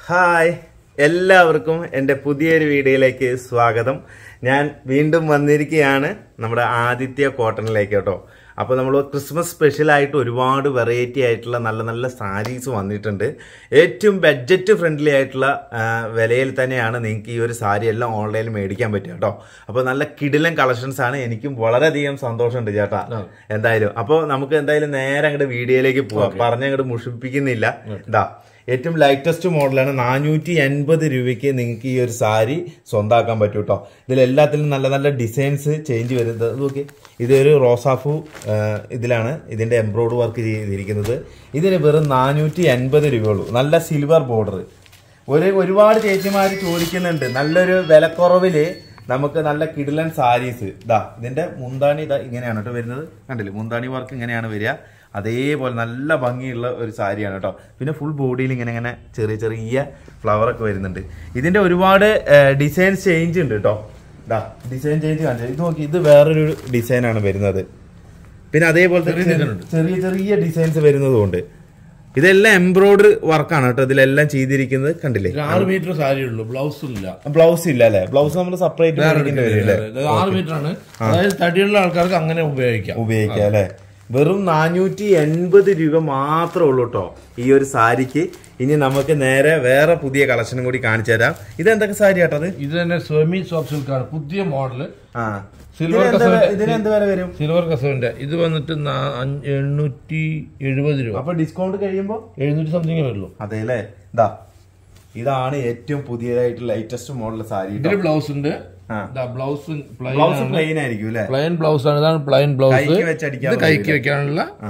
Hi എല്ലാവർക്കും എൻ്റെ പുതിയൊരു വീഡിയോയിലേക്ക് സ്വാഗതം ഞാൻ വീണ്ടും വന്നിരിക്കുകയാണ് നമ്മുടെ ആദിത്യ കോട്ടണിലേക്ക് കേട്ടോ അപ്പോൾ നമ്മൾ ക്രിസ്മസ് സ്പെഷ്യലായിട്ട് ഒരുപാട് വെറൈറ്റി ആയിട്ടുള്ള നല്ല നല്ല സാരീസ് വന്നിട്ടുണ്ട് ഏറ്റവും ബഡ്ജറ്റ് ഫ്രണ്ട്ലി ആയിട്ടുള്ള ആ, വിലയിൽ തന്നെയാണ് നിങ്ങൾക്ക് ഈ ഒരു സാരി എല്ലാം ഓൺലൈനിൽ മേടിക്കാൻ പറ്റുക കേട്ടോ അപ്പോൾ നല്ല കിടിലൻ കളക്ഷൻസ് ആണ് എനിക്കും വളരെയധികം സന്തോഷമുണ്ട് ചേട്ടാ എന്തായാലും അപ്പോൾ നമുക്ക് എന്തായാലും നേരെ അങ്ങോട്ട് വീഡിയോയിലേക്ക് പോവാം പറഞ്ഞങ്ങോട്ട് മുഷിപ്പിക്കുന്നില്ല ഇതാ ഏറ്റവും ലൈറ്റസ്റ്റ് മോഡലാണ് നാനൂറ്റി എൺപത് രൂപയ്ക്ക് നിങ്ങൾക്ക് ഈ ഒരു സാരി സ്വന്താക്കാൻ പറ്റും കേട്ടോ ഇതിലെല്ലാത്തിലും നല്ല നല്ല ഡിസൈൻസ് ചേഞ്ച് വരുന്നത് നോക്കി ഇതൊരു റോസാഫു ആ, ഇതിലാണ് ഇതിന്റെ എംബ്രോയ്ഡ് വർക്ക് ചെയ്തിരിക്കുന്നത് ഇതിന് വെറും നാനൂറ്റി എൺപത് രൂപയുള്ളൂ നല്ല സിൽവർ ബോർഡർ ഒരു ഒരുപാട് ചേച്ചിമാർ ചോദിക്കുന്നുണ്ട് നല്ലൊരു വിലക്കുറവില് നമുക്ക് നല്ല കിടിലൻ സാരീസ് ഇതാ ഇതിന്റെ മുന്താണി ഇതാ ഇങ്ങനെയാണ് കേട്ടോ വരുന്നത് കണ്ടില്ലേ മുന്താണി വർക്ക് ഇങ്ങനെയാണ് വരിക അതേപോലെ നല്ല ഭംഗിയുള്ള ഒരു സാരിയാണ് കേട്ടോ പിന്നെ ഫുൾ ബോഡിയിൽ ഇങ്ങനെ ഇങ്ങനെ ചെറിയ ചെറിയ ഫ്ലവർ ഒക്കെ വരുന്നുണ്ട് ഇതിന്റെ ഒരുപാട് ഡിസൈൻ ചേഞ്ച് ഉണ്ട് കേട്ടോ ഇതാ ഡിസൈൻ ചേഞ്ച് കാണിച്ചത് ഇത് നോക്കി ഇത് വേറൊരു ഡിസൈനാണ് വരുന്നത് പിന്നെ അതേപോലെ തന്നെ ചെറിയ ചെറിയ ഡിസൈൻസ് വരുന്നതുകൊണ്ട് ഇതെല്ലാം എംബ്രോയിഡറി വർക്കാണ് കേട്ടോ ഇതിലെല്ലാം ചെയ്തിരിക്കുന്നത് കണ്ടില്ലേ ഒരു ആറ് മീറ്റർ സാരി ഉള്ളൂ ബ്ലൗസ് ഇല്ല ബ്ലൗസ് ഇല്ല അല്ലേ ബ്ലൗസ് നമ്മൾ സെപ്പറേറ്റ് മേടിക്കേണ്ടി വരും അല്ലേ ഇത് ആറ് മീറ്റർ ആണ് അതായത് തടിയുള്ള ആൾക്കാർക്ക് അങ്ങനെ ഉപയോഗിക്കാം ഉപയോഗിക്കാം അല്ലെ വെറും നാനൂറ്റി എൺപത് രൂപ മാത്രമേ ഉള്ളൂ കേട്ടോ ഈ ഒരു സാരിക്ക് ഇനി നമുക്ക് നേരെ വേറെ പുതിയ കളക്ഷനും കൂടി കാണിച്ചു തരാം ഇത് എന്തൊക്കെ സാരി ആട്ടോ അത് ഇത് തന്നെ സെമി സോഫ്റ്റ് സിൽക്ക് ആണ് പുതിയ മോഡല് ആ Silver ഇതിന് എന്താ കസവിന്റെ- വെ- ഇതിന് എന്ത് വില വരും സിൽവർ കസവിന്റെ ഇത് വന്നിട്ട് നാ- അഞ്ച്- എണ്ണൂറ്റി എഴുപത് രൂപ അപ്പൊ ഡിസ്കൗണ്ട് കഴിയുമ്പോ എഴുന്നൂറ്റി സംതിങ് വരുള്ളൂ അതെ അല്ലേ ഇതാ ഇതാണ് ഏറ്റവും പുതിയതായിട്ട് ലേറ്റസ്റ്റ് മോഡൽ സാരി ഇതില് ബ്ലൗസ് ഉണ്ട് ആ. ബ്ലൗസ് പ്ലെയിൻ ബ്ലൗസ് പ്ലെയിൻ ആയിരിക്കും അല്ലേ പ്ലെയിൻ ബ്ലൗസ് ആണ് ഇതാണ് പ്ലെയിൻ ബ്ലൗസ് കൈക്ക് വെച്ചടിക്കാൻ ഇത് കൈക്ക് വെക്കാനുള്ള ആ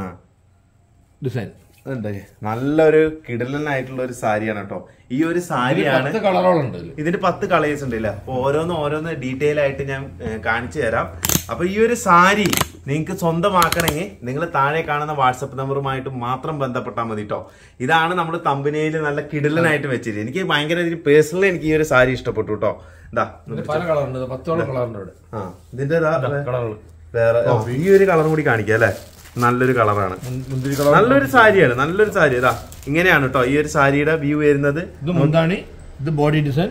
ഡിസൈൻ ഉണ്ട് നല്ലൊരു കിടലനായിട്ടുള്ള ഒരു സാരിയാണ് കേട്ടോ ഈ ഒരു സാരിയാണ് പത്ത് കളറുകളുണ്ട് ഇതില് ഇതിന്റെ പത്ത് കളേഴ്സ് ഉണ്ടല്ലേ അപ്പൊ ഓരോന്ന് ഓരോന്ന് ഡീറ്റെയിൽ ആയിട്ട് ഞാൻ ഏ, കാണിച്ചു തരാം അപ്പൊ ഈ ഒരു സാരി നിങ്ങൾക്ക് സ്വന്തമാക്കണമെങ്കിൽ നിങ്ങൾ താഴെ കാണുന്ന വാട്സപ്പ് നമ്പറുമായിട്ട് മാത്രം ബന്ധപ്പെട്ടാൽ മതി കേട്ടോ ഇതാണ് നമ്മൾ തമ്പനയിൽ നല്ല കിടലനായിട്ട് വെച്ചിട്ട് എനിക്ക് ഭയങ്കര പേഴ്സണലി എനിക്ക് ഈ ഒരു സാരി ഇഷ്ടപ്പെട്ടു കേട്ടോ ഇതാ ഇതില് പല കളറുണ്ട് ഇത് പത്തോളം കളറുണ്ട് ഇവിടെ ആ ഇതിന്റെ ഇതാ വേ- കളറുകൾ വേറെ ഓ, ഈ ഒരു കളറും കൂടി കാണിക്കാം അല്ലേ നല്ലൊരു കളറാണ് മുന്തിരി കളർ നല്ലൊരു സാരിയാണ് നല്ലൊരു സാരി ഇതാ ഇങ്ങനെയാണ് കേട്ടോ ഈ ഒരു സാരിയുടെ വ്യൂ വരുന്നത് ഇത് മുന്താണി ഇത് ബോഡി ഡിസൈൻ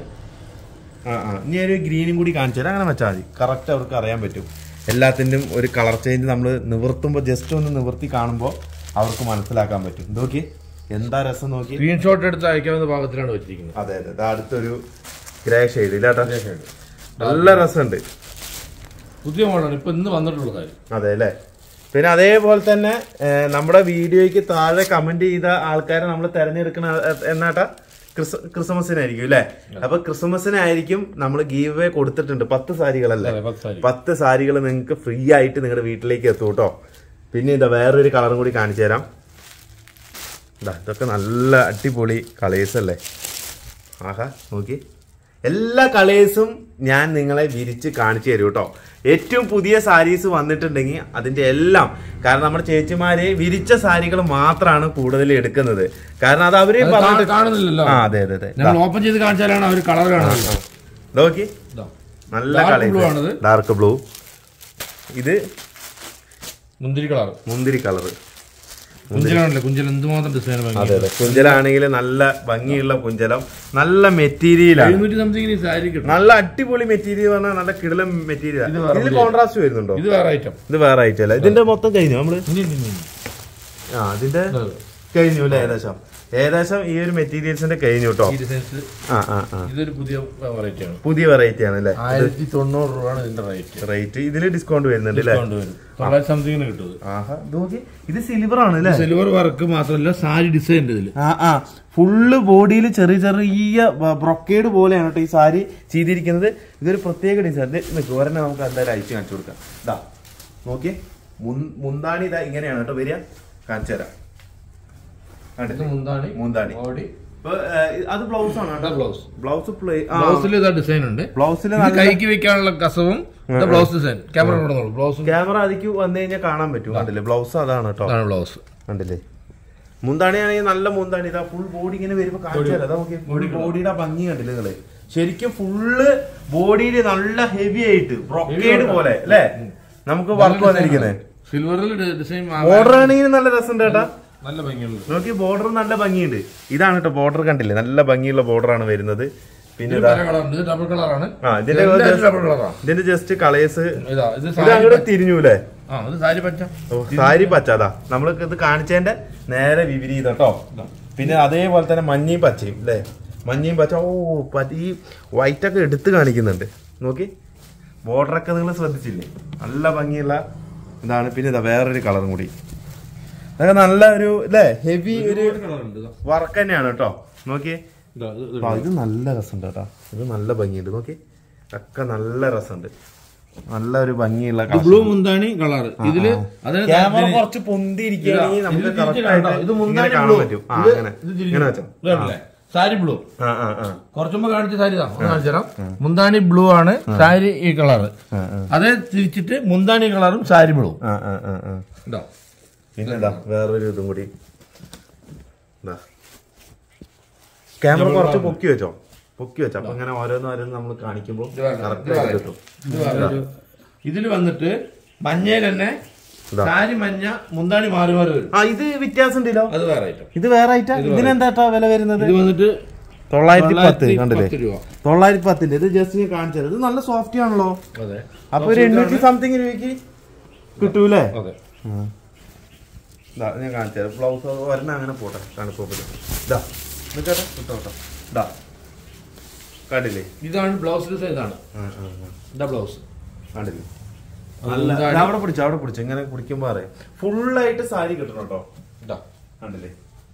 ആ ആ ഇനി ഒരു ഗ്രീനും കൂടി കാണിച്ചു തരാം അങ്ങനെ വെച്ചാൽ മതി കറക്റ്റ് അവർക്ക് അറിയാൻ പറ്റും എല്ലാത്തിൻ്റെയും ഒരു കളർ ചേഞ്ച് നമ്മൾ നിവർത്തുമ്പോൾ ജസ്റ്റ് ഒന്ന് നിവർത്തി കാണുമ്പോൾ അവർക്ക് മനസ്സിലാക്കാൻ പറ്റും നോക്കി എന്താ രസം നോക്കി സ്ക്രീൻഷോട്ട് എടുത്ത് അയക്കാവുന്ന ഭാഗത്തിലാണ് വെച്ചിരിക്കുന്നത് അതെ അതെ ദാ അടുത്തൊരു ഗ്രേ ഷെയ്ഡ് ഇല്ലാട്ടാ നല്ല രസമുണ്ട് പുതിയ മോഡലാണ് ഇപ്പൊ ഇന്ന് വന്നിട്ടുള്ള കാര്യം അതെ അല്ലേ പിന്നെ അതേപോലെ തന്നെ ഏഹ്, നമ്മുടെ വീഡിയോയ്ക്ക് താഴെ കമന്റ് ചെയ്ത ആൾക്കാരെ നമ്മൾ തെരഞ്ഞെടുക്കണ എ- എന്നാട്ടാ ക്രിസ് ക്രിസ്മസിനായിരിക്കും അല്ലേ അപ്പൊ ക്രിസ്മസിനായിരിക്കും നമ്മൾ ഗീവ് അവേ കൊടുത്തിട്ടുണ്ട് പത്ത് സാരികളല്ലേ അതെ, പത്ത് സാരി. പത്ത് സാരികൾ നിങ്ങൾക്ക് ഫ്രീ ആയിട്ട് നിങ്ങളുടെ വീട്ടിലേക്ക് എത്തും കേട്ടോ പിന്നെ ഇതാ വേറൊരു കളറും കൂടി കാണിച്ചു തരാം ഇതാ ഇതൊക്കെ നല്ല അടിപൊളി കളേഴ്സ് അല്ലേ ആഹാ നോക്കി എല്ലാ കളേഴ്സും ഞാൻ നിങ്ങളെ വിരിച്ച് കാണിച്ചു തരും കേട്ടോ ഏറ്റവും പുതിയ സാരീസ് വന്നിട്ടുണ്ടെങ്കിൽ അതിന്റെ എല്ലാം കാരണം നമ്മുടെ ചേച്ചിമാര് വിരിച്ച സാരികൾ മാത്രമാണ് കൂടുതൽ എടുക്കുന്നത് കാരണം അത് അവര് അത് പറഞ്ഞിട്ട് കാ- കാണുന്നില്ലല്ലോ ആ അതെ അതെ അതെ ഞങ്ങൾ ഓപ്പൺ ചെയ്ത് കാണിച്ചാലാണ് അവർ കളർ കാണുന്നത് നോക്കി ഇതാ. നല്ല Dark blue ആണിത്. കളേഴ്സ് ഡാർക്ക് ബ്ലൂ ഇത് മുന്തിരി കളർ മുന്തിരി കളർ കുഞ്ചലാണല്ലേ കുഞ്ചൽ എന്തുമാത്രം ഡിസൈൻ അതെ അതെ കുഞ്ചലാണെങ്കിൽ നല്ല ഭംഗിയുള്ള കുഞ്ചലം നല്ല മെറ്റീരിയലാണ് എഴുന്നൂറ്റി സംതിങ്ങിന് സാരി കിട്ടും നല്ല അടിപൊളി മെറ്റീരിയൽ പറഞ്ഞാൽ നല്ല കിടലം മെറ്റീരിയൽ ഇത് വേറെ ഇതിൽ കോൺട്രാസ്റ്റ് വരുന്നുണ്ടോ ഇത് വേറെ ഐറ്റം ഇത് വേറെ ഐറ്റം ഇതിന്റെ മൊത്തം കഴിഞ്ഞു നമ്മള് ഇനി ഇനി, ഇനി, ഇനി. ആ ഇതിന്റെ ഇത് കഴിഞ്ഞു അല്ലേ ഏകദേശം ഏകദേശം ഈ ഒരു മെറ്റീരിയൽസിന്റെ കഴിഞ്ഞു കേട്ടോ ഈ ഡിസൈൻസ് ആ ആ ആ ഇതൊരു പുതിയ വെറൈറ്റി ആണ് പുതിയ വെറൈറ്റി ആണ് അല്ലേ ആയിരത്തി തൊണ്ണൂറ് രൂപയാണ് ഇതിന്റെ റേറ്റ് റേറ്റ് ഇതിൽ ഡിസ്കൗണ്ട് വരുന്നുണ്ട് അല്ലേ കൊണ്ടുവരും തൊള്ളായിരത്തി സംതിങ്ങിന് കിട്ടും ഇത്. ആഹാ ഇത് നോക്കി ഇത് സിൽവർ ആണ് അല്ലേ സിൽവർ വർക്ക് മാത്രമല്ല സാരി ഡിസൈൻ ഉണ്ട് ഇതില് ആ ആ ഫുള്ള് ബോഡിയിൽ ചെറിയ ചെറിയ ബ്രൊക്കേഡ് പോലെയാണ് കേട്ടോ ഈ സാരി ചെയ്തിരിക്കുന്നത് ഇതൊരു പ്രത്യേക ഡിസൈൻ നിൽക്കും ഒരെണ്ണം നമുക്ക് എന്തായാലും അയച്ചു കാണിച്ചു കൊടുക്കാം ഇതാ നോക്കിയേ മുൻ- മുന്താണി ഇതാ ഇങ്ങനെയാണ് കേട്ടോ വരിക കാണിച്ചു തരാം ഇത് കണ്ടില്ലേ? മുന്താണി മുന്താണി ബോഡി ഇപ്പൊ, ഏ, അത് ബ്ലൗസ് ആണ് കേട്ടോ ബ്ലൗസ് ബ്ലൗസ് പ്ലേ ആ ബ്ലൗസിൽ ഇതാ ഡിസൈൻ ഉണ്ട് ബ്ലൗസിൽ ഇത് കൈക്ക് വെക്കാനുള്ള കസവും ബ്ലൗസ് ഡിസൈൻ ക്യാമറ കൊണ്ടുവന്നോളൂ ബ്ലൗസ് ക്യാമറ അതിക്ക് വന്നു കഴിഞ്ഞാൽ കാണാൻ പറ്റും കണ്ടില്ലേ ബ്ലൗസ് അതാണ് കേട്ടോ ഇതാണ് ബ്ലൗസ് കണ്ടില്ലേ മുന്താണി ആണെങ്കിൽ നല്ല മുന്താണി ഇതാ ഫുൾ ബോഡി ഇങ്ങനെ വരുമ്പോ കാണിച്ചു തരാം അതാ നോക്കിയേ ഫുൾ ബോഡിയുടെ ഭംഗി കണ്ടില്ലേ നിങ്ങള് ശരിക്കും ഫുള്ള് ബോഡിയിൽ നല്ല ഹെവി ആയിട്ട് ബ്രൊക്കേഡ് പോലെ അല്ലേ നമുക്ക് വർക്ക് വന്നിരിക്കുന്നത് സിൽവറിൽ ഡിസൈൻ ബോർഡർ ആണെങ്കിൽ നല്ല രസമുണ്ട് കേട്ടാ നല്ല ഭംഗിയുള്ളത് നോക്കി ബോർഡർ നല്ല ഭംഗിയുണ്ട് ഇതാണ് കേട്ടോ ബോർഡർ കണ്ടില്ലേ നല്ല ഭംഗിയുള്ള ബോർഡറാണ് വരുന്നത് പിന്നെ ഇത് ഇതാ പല കളറുണ്ട് ഇത് ഡബിൾ കളറാണ് ആ ഇതിന്റെ എല്ലാത്തിലും ഡബിൾ കളറാണ് ഇതിന്റെ ജസ്റ്റ് കളേഴ്സ് ഇതാ ഇത് ഇത് സാരി അങ്ങോട്ട് തിരിഞ്ഞൂലേ ആ ഇത് സാരി പച്ച ഓ, സാരി പച്ച അതാ നമ്മൾ ഇത് കാണിച്ചതിന്റെ നേരെ വിപരീതം കേട്ടോ പിന്നെ അതേപോലെ തന്നെ മഞ്ഞയും പച്ചയും അല്ലേ മഞ്ഞയും പച്ച ഓ പ- ഈ വൈറ്റ് ഒക്കെ എടുത്ത് കാണിക്കുന്നുണ്ട് നോക്കി ബോർഡറൊക്കെ നിങ്ങൾ ശ്രദ്ധിച്ചില്ലേ നല്ല ഭംഗിയുള്ള ഇതാണ് പിന്നെ ഇതാ വേറൊരു കളറും കൂടി അതൊക്കെ നല്ല ഒരു അല്ലേ ഹെവി ഒരു കളറുണ്ട് ഇതാ. വർക്ക് തന്നെയാണ് കേട്ടോ നോക്കിയേ ഇതാ, ഇത് ഇത് ആ, ഇത് നല്ല രസമുണ്ട് കേട്ടോ ഇത് നല്ല ഭംഗിയുണ്ട് നോക്കി ഒക്കെ നല്ല രസമുണ്ട് നല്ല ഒരു ഭംഗിയുള്ള ഇത് ബ്ലൂ മുന്താണി കളർ ഇതില് അതിന് ക്യാമറ കുറച്ച് പൊന്തിരിക്കുകയാണെങ്കിൽ ഇതാ, നമുക്ക് ഇത് തിരിച്ച് correct കാണാം. ആയിട്ട് ഇത് ഇങ്ങനെ മുന്താണി കാണാൻ ബ്ലൂ പറ്റും ആ ഇത് അങ്ങനെ ഇത് തിരിച്ച് ഇങ്ങനെ വെച്ചോ ഇത് കണ്ടില്ലേ? സാരി ബ്ലൂ ആ ആ ആ കുറച്ചുമ്പോ കാണിച്ച സാരി ഇതാ ഒന്ന് കാണിച്ചു തരാം മുന്താണി ബ്ലൂ ആണ് സാരി ഈ കളറ് ആ, ആ. അതേ തിരിച്ചിട്ട് മുന്താണി കളറും സാരി ബ്ലൂ ആ ആ ആ ആ ഇതാ പിന്നെ ഇതാ വേറൊരു ഇതും കൂടി ഇതാ ക്യാമറ കുറച്ച് പൊക്കി വെച്ചോ പൊക്കി വെച്ചോ അപ്പൊ ഇങ്ങനെ ഓരോന്ന് ഓരോന്ന് നമ്മൾ കാണിക്കുമ്പോൾ ഇത് വേണ്ട, കറക്റ്റ് ഇത് ആയിട്ട് വേണ്ട. കിട്ടും ഇത് വേറൊരു ഇതിൽ വന്നിട്ട് മഞ്ഞയിൽ തന്നെ ഇതാ. സാരി മഞ്ഞ മുന്താണി മാറി മാറി വരും ആ ഇത് വ്യത്യാസം ഉണ്ടല്ലോ അത് വേറെ ഐറ്റം ഇത് വേറെ ഐറ്റാ ഇതിനെന്താ വില വരുന്നത് ഇത് വന്നിട്ട് തൊള്ളായിരത്തി പത്ത് തൊള്ളായിരത്തി കണ്ടില്ലേ പത്ത് രൂപ തൊള്ളായിരത്തി പത്തിന്റെ ഇത് ജസ്റ്റ് ഞാൻ കാണിച്ചത് ഇത് നല്ല സോഫ്റ്റ് ആണല്ലോ അതെ അപ്പൊ ഒരു എണ്ണൂറ്റി സംതിങ് രൂപയ്ക്ക് കിട്ടൂലേ അതെ ഇതാ ഞാൻ കാണിച്ചത് ബ്ലൗസ് ഒരെണ്ണം അങ്ങനെ പോട്ടെ തണുപ്പ് ഇതാ നിൽക്കട്ടെ കിട്ടോ കേട്ടോ ഇതാ കണ്ടില്ലേ ഇതാണ് ബ്ലൗസ് ഡിസൈൻ ഇതാണ് ആ, ആ, ആ. ഇതാ ബ്ലൗസ് കണ്ടില്ലേ അത് നല്ല ഇതാണ്. ഇതാ അവിടെ പിടിച്ചു അവിടെ പിടിച്ചു ഇങ്ങനെ കുടിക്കുമ്പോ അറിയാം ഫുള്ളായിട്ട് സാരി കിട്ടണം കേട്ടോ ഇതാ കണ്ടില്ലേ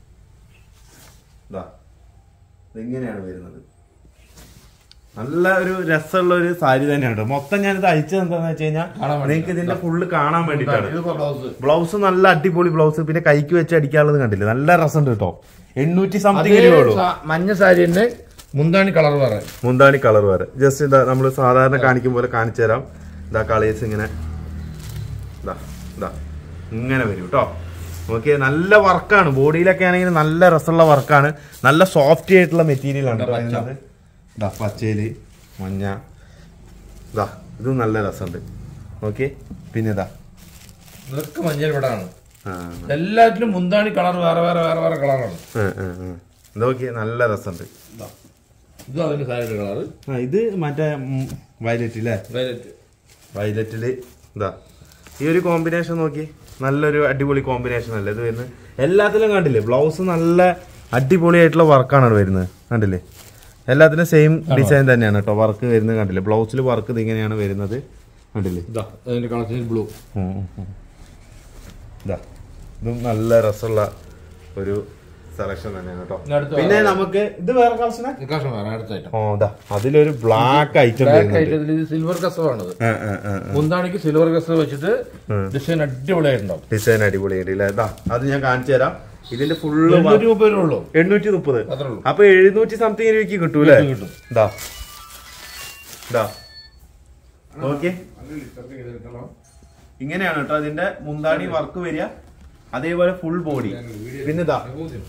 ഇതാ ഇതിങ്ങനെയാണ് വരുന്നത് നല്ല ഒരു രസമുള്ള ഒരു സാരി തന്നെയാണ് കേട്ടോ മൊത്തം ഞാനിത് അയച്ചത് എന്താന്ന് വെച്ച് കഴിഞ്ഞാൽ കാണാൻ വേണ്ടിയിട്ടാ. നിങ്ങൾക്ക് ഇതിന്റെ ഫുള്ള് കാണാൻ വേണ്ടിയിട്ടാണ് ഇത് ബ്ലൗസ് ബ്ലൗസ് നല്ല അടിപൊളി ബ്ലൗസ് പിന്നെ കൈക്ക് വെച്ച് അടിക്കാനുള്ളത് കണ്ടില്ലേ നല്ല രസമുണ്ട് കേട്ടോ എണ്ണൂറ്റി സംതിങ് അതേ രൂപയുള്ളൂ സാ- മഞ്ഞ സാരി തന്നെ മുന്താണി കളർ വേറെ മുന്താണി കളർ വരെ ജസ്റ്റ് ഇതാ നമ്മൾ സാധാരണ കാണിക്കും പോലെ കാണിച്ചു തരാം ഇതാ കളേഴ്സ് ഇങ്ങനെ ഇതാ ഇതാ ഇങ്ങനെ വരും കേട്ടോ ഓക്കെ നല്ല വർക്കാണ് ബോഡിയിലൊക്കെ ആണെങ്കിൽ നല്ല രസമുള്ള വർക്കാണ് നല്ല സോഫ്റ്റ് ആയിട്ടുള്ള മെറ്റീരിയൽ ആണ് കേട്ടോ അതിനകത്ത്. ഇതാ പച്ചയില് മഞ്ഞ ഇതാ ഇതും നല്ല രസമുണ്ട് ഓക്കെ പിന്നെ ഇതാ ഇതൊക്കെ മഞ്ഞൾ വിടാണ് ആ എല്ലാത്തിലും മുന്താണി കളർ വേറെ വേറെ വേറെ വേറെ കളറാണ് ആ, ആ, ആ. ഇതൊക്കെ നല്ല രസമുണ്ട് ഇതും അതിന്റെ സാരിയുടെ കളർ ആ ഇത് മറ്റേ വയലറ്റ് അല്ലേ വയലറ്റ് വയലറ്റില് ഇതാ ഈ ഒരു കോമ്പിനേഷൻ നോക്കി നല്ലൊരു അടിപൊളി കോമ്പിനേഷൻ അല്ലേ ഇത് വരുന്നത് എല്ലാത്തിലും കണ്ടില്ലേ ബ്ലൗസ് നല്ല അടിപൊളിയായിട്ടുള്ള വർക്കാണ് വരുന്നത് കണ്ടില്ലേ എല്ലാത്തിനും സെയിം ഡിസൈൻ തന്നെയാണ് കേട്ടോ വർക്ക് വരുന്നത് കണ്ടില്ലേ ബ്ലൗസിൽ വർക്ക് ഇതിങ്ങനെയാണ് വരുന്നത് കണ്ടില്ലേ ഇതാ അതിന്റെ കളർ ബ്ലൂ ഉം, ഉം, ഉം. ഇതാ ഇതും നല്ല രസമുള്ള ഒരു സെലക്ഷൻ തന്നെയാണ് കേട്ടോ ഇനി അടുത്ത പിന്നെ നമുക്ക് ഇത് വേറെ കളക്ഷനാ നിക്കാഷം വേറെ അടുത്ത ഐറ്റം ഓ ഇതാ അതിലൊരു ബ്ലാക്ക് ഐറ്റം ബ്ലാക്ക് വരുന്നുണ്ട് ഐറ്റത്തിൽ ഇത് സിൽവർ കസവാണിത് ആ, ആ, ആ, ആ. മുന്താണിക്ക് സിൽവർ കസവ് വെച്ചിട്ട് ഡിസൈൻ അടിപൊളിയായിട്ടുണ്ടാവും ഡിസൈൻ അടിപൊളിയായിട്ട് ഇല്ലേ ഇതാ അത് ഞാൻ കാണിച്ചു തരാം ഇതിന്റെ ഫുള്ള് എണ്ണൂറ്റി മുപ്പത് രൂപ ഉള്ളൂ എണ്ണൂറ്റി മുപ്പത് അത്രേ ഉള്ളൂ അപ്പൊ എഴുന്നൂറ്റി സംതിങ് രൂപയ്ക്ക് കിട്ടൂലേ കിട്ടും. ഇതാ ഇതാ ഓക്കെ ഇങ്ങനെയാണ് കേട്ടോ അതിന്റെ മുന്താണി വർക്ക് വരിക അതേപോലെ ഫുൾ ബോഡി പിന്നെ ഇതാ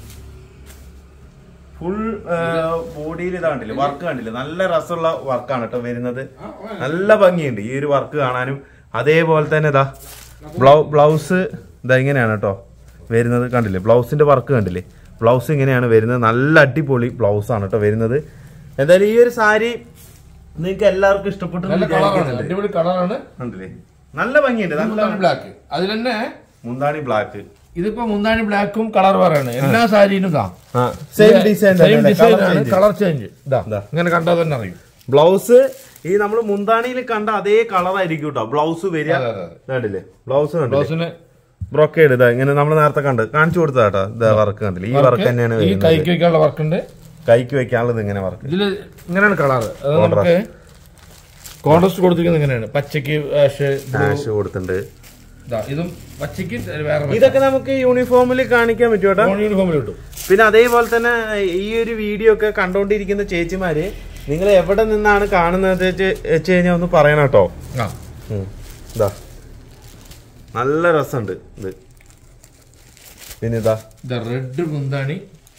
ഫുൾ ബോഡിയിൽ ഇതാ കണ്ടില്ലേ വർക്ക് കണ്ടില്ലേ നല്ല രസമുള്ള വർക്കാണ് കേട്ടോ വരുന്നത് നല്ല ഭംഗിയുണ്ട് ഈ ഒരു വർക്ക് കാണാനും അതേപോലെ തന്നെ ഇതാ ബ്ലൗ ബ്ലൗസ് ഇതാ ഇങ്ങനെയാണ് കേട്ടോ വരുന്നത് കണ്ടില്ലേ ബ്ലൗസിന്റെ വർക്ക് കണ്ടില്ലേ ബ്ലൗസ് ഇങ്ങനെയാണ് വരുന്നത് നല്ല അടിപൊളി ബ്ലൗസ് ആണ് കേട്ടോ വരുന്നത് എന്തായാലും ഈ ഒരു സാരി നിങ്ങൾക്ക് എല്ലാവർക്കും ഇഷ്ടപ്പെട്ടു എന്ന് നല്ല കളറാണ് വിചാരിക്കുന്നുണ്ട്. അടിപൊളി കളറാണ് കണ്ടില്ലേ നല്ല ഭംഗിയുണ്ട് നല്ല മുന്താണി ബ്ലാക്ക് അതിൽ തന്നെ മുന്താണി ബ്ലാക്ക് ഇതിപ്പോ മുന്താണി ബ്ലാക്കും കളർ വേറെയാണ് എല്ലാ സാരിയിലും ഇതാ സെയിം ഡിസൈൻ സെയിം ഡിസൈൻ ആണ് കളർ ചേഞ്ച് ഇതാ ഇതാ. ഇങ്ങനെ കണ്ടാൽ തന്നെ അറിയും ബ്ലൗസ് ഈ നമ്മൾ മുന്താണിയിൽ കണ്ട അതേ കളർ ആയിരിക്കും കേട്ടോ ബ്ലൗസ് വരിക അതെ, അതെ, അതെ. കണ്ടില്ലേ ബ്ലൗസ് കണ്ടില്ലേ ബ്ലൗസിന് ബ്രൊക്കേഡ് ഇതാ ഇങ്ങനെ നമ്മൾ നേരത്തെ കണ്ട് കാണിച്ചു കൊടുത്താ കേട്ടോ ഇതാ വർക്ക് കണ്ടില്ലേ ഈ വർക്ക് തന്നെയാണ് ഈ വരുന്നത് കൈക്ക് വെക്കാനുള്ള വർക്ക് ഉണ്ട് കൈക്ക് വെക്കാനുള്ളത് ഇങ്ങനെ വർക്ക് ഇതില് ഇങ്ങനെയാണ് കളർ അത് നമുക്ക് കോൺട്രസ്റ്റ് കൊടുത്തിരിക്കുന്നത് ഇങ്ങനെയാണ് പച്ചക്ക് ആഷ് ആഷ് കൊടുത്തിട്ടുണ്ട് ഇതാ ഇതും പച്ചക്ക് വേറെ ഇതൊക്കെ നമുക്ക് യൂണിഫോമിൽ കാണിക്കാൻ പറ്റും കേട്ടോ യൂണിഫോമിൽ കിട്ടും പിന്നെ അതേപോലെ തന്നെ ഈ ഒരു വീഡിയോ ഒക്കെ കണ്ടോണ്ടിരിക്കുന്ന ചേച്ചിമാര് നിങ്ങൾ എവിടെ നിന്നാണ് കാണുന്നത് വെച്ച് കഴിഞ്ഞാൽ ഒന്ന് പറയണം കേട്ടോ ആ ഉം. ഇതാ നല്ല രസമുണ്ട് ഇത് പിന്നെ ഇതാ ഇത് റെഡ് മുന്താണി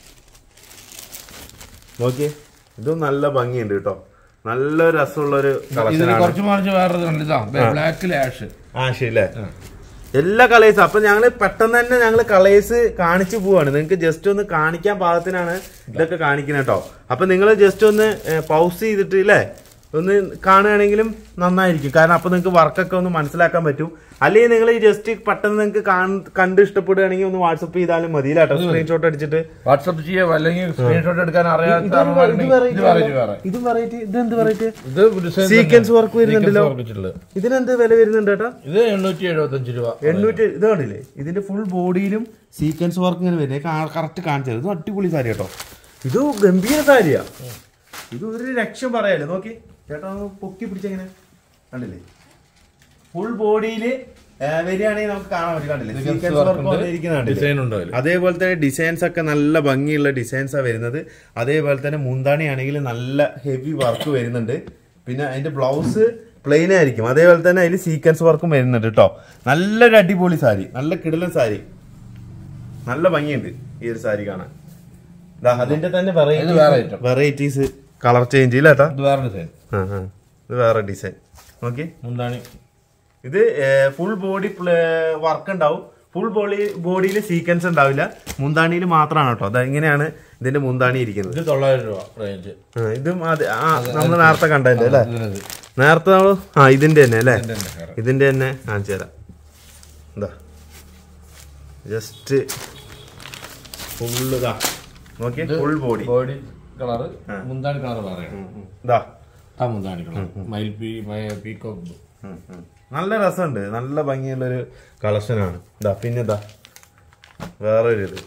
നോക്കിയേ ഇതും നല്ല ഭംഗിയുണ്ട് കേട്ടോ നല്ല രസമുള്ള ഒരു ഇതിൽ കളക്ഷനാണ് കുറച്ച് മാറിച്ച് വേറെ കണ്ടിതാ ബ്ലാക്കിൽ ആഷ് ആ ശരിയല്ലേ എല്ലാ കളേഴ്സും അപ്പൊ ഞങ്ങള് പെട്ടെന്ന് തന്നെ ഞങ്ങള് കളേഴ്സ് കാണിച്ചു പോവാണ് നിങ്ങൾക്ക് ജസ്റ്റ് ഒന്ന് കാണിക്കാൻ പാകത്തിനാണ് ഇതൊക്കെ കാണിക്കുന്നത് കേട്ടോ അപ്പൊ നിങ്ങൾ ജസ്റ്റ് ഒന്ന് പൗസ് ചെയ്തിട്ട് ഇല്ലേ ഒന്ന് കാണുകയാണെങ്കിലും നന്നായിരിക്കും കാരണം അപ്പൊ നിങ്ങൾക്ക് വർക്കൊക്കെ ഒന്ന് മനസ്സിലാക്കാൻ പറ്റും അല്ലെങ്കിൽ നിങ്ങൾ ഈ ജസ്റ്റ് പെട്ടെന്ന് നിങ്ങൾക്ക് കണ്ട് ഇഷ്ടപ്പെടുകയാണെങ്കിൽ ഒന്ന് വാട്സപ്പ് ചെയ്താലും മതി കേട്ടോ സ്ക്രീൻഷോട്ട് അടിച്ചിട്ട് വാട്സപ്പ് ചെയ്യാം അല്ലെങ്കിൽ സ്ക്രീൻഷോട്ട് എടുക്കാൻ അറിയാത്ത ഇത് ആളുകളുണ്ടെങ്കിൽ ഇത് variety variety വേറെ ഇത് വെറൈറ്റി ഇതെന്ത് വെറൈറ്റി ഇത് ഡിസൈൻ സീക്വൻസ് വർക്ക് വരുന്നുണ്ടല്ലോ വർക്കിച്ചുള്ളത് ഇതിനെന്ത് വില വരുന്നുണ്ട് ചേട്ടാ ഇത് എണ്ണൂറ്റി എഴുപത്തി അഞ്ച് രൂപ എണ്ണൂറ്റി ഇത് കണ്ടില്ലേ ഇതിന്റെ ഫുൾ ബോഡിയിലും സീക്വൻസ് വർക്ക് ഇങ്ങനെ വരുന്നത് കറക്റ്റ് കാണിച്ചത് ഇത് അടിപൊളി സാരി കേട്ടോ ഇത് ഗംഭീര സാരിയാ ഇത് ഒരു രക്ഷം പറയാലോ നോക്കി ചേട്ടാ ഒന്ന് പൊക്കി പിടിച്ചെങ്ങനെ കണ്ടില്ലേ ഫുൾ ബോഡിയിൽ വരികയാണെങ്കിൽ നമുക്ക് കാണാൻ പറ്റും കണ്ടില്ലേ സീക്വൻസ് വർക്ക് വന്നിരിക്കുന്ന കണ്ടില്ലേ ഡിസൈൻ ഉണ്ടോ അതില്? അതേപോലെ തന്നെ ഡിസൈൻസ് ഒക്കെ നല്ല ഭംഗിയുള്ള ഡിസൈൻസാണ് വരുന്നത് അതേപോലെ തന്നെ മുന്താണി ആണെങ്കിൽ നല്ല ഹെവി വർക്ക് വരുന്നുണ്ട് പിന്നെ അതിന്റെ ബ്ലൗസ് പ്ലെയിൻ ആയിരിക്കും അതേപോലെ തന്നെ അതിൽ സീക്വൻസ് വർക്കും വരുന്നുണ്ട് കേട്ടോ നല്ലൊരു അടിപൊളി സാരി നല്ല കിടലൻ സാരി നല്ല ഭംഗിയുണ്ട് ഈ ഒരു സാരി കാണാൻ ദാ അതിന്റെ തന്നെ ഇത് വേറെ item. വെറൈറ്റീസ് കളർ ചേഞ്ച് ഇല്ല കേട്ടോ ഇത് വേറെ ഡിസൈൻ ആ, ആ. ഇത് വേറെ ഡിസൈൻ ഓക്കെ എന്താണ് ഇത് ഫുൾ ബോഡി വർക്ക് ഉണ്ടാവും ഫുൾ ബോഡി ബോഡിയിൽ സീക്വൻസ് ഉണ്ടാവില്ല മുന്താണിയിൽ മാത്രമാണ് കേട്ടോ അത് ഇങ്ങനെയാണ് ഇതിന്റെ മുന്താണി ഇരിക്കുന്നത് ഇത് തൊള്ളായിരം രൂപ റേഞ്ച് ആ, ഇതും അത് ആ നമ്മൾ നേരത്തെ കണ്ടതിന്റെ അല്ലേ ഇതിനത് നേരത്തെ നമ്മൾ ആ ഇതിന്റെ തന്നെ അല്ലേ ഇതിന്റെ തന്നെ വേറെ. ഇതിന്റെ തന്നെ കാണിച്ചു തരാം എന്താ ജസ്റ്റ് ഫുള്ള് ഇതാ നോക്കി ഫുൾ ബോഡി ബോഡി കളറ് മുന്താണി കളർ വേറെയാണ് ഇതാ ആ മുന്താണി കളർ മയിൽപി പീക്കോക്ക് ഉം, ഉം. നല്ല രസമുണ്ട് നല്ല ഭംഗിയുള്ളൊരു കളക്ഷനാണ് ഇതാ പിന്നെ ഇതാ വേറൊരു ഇത്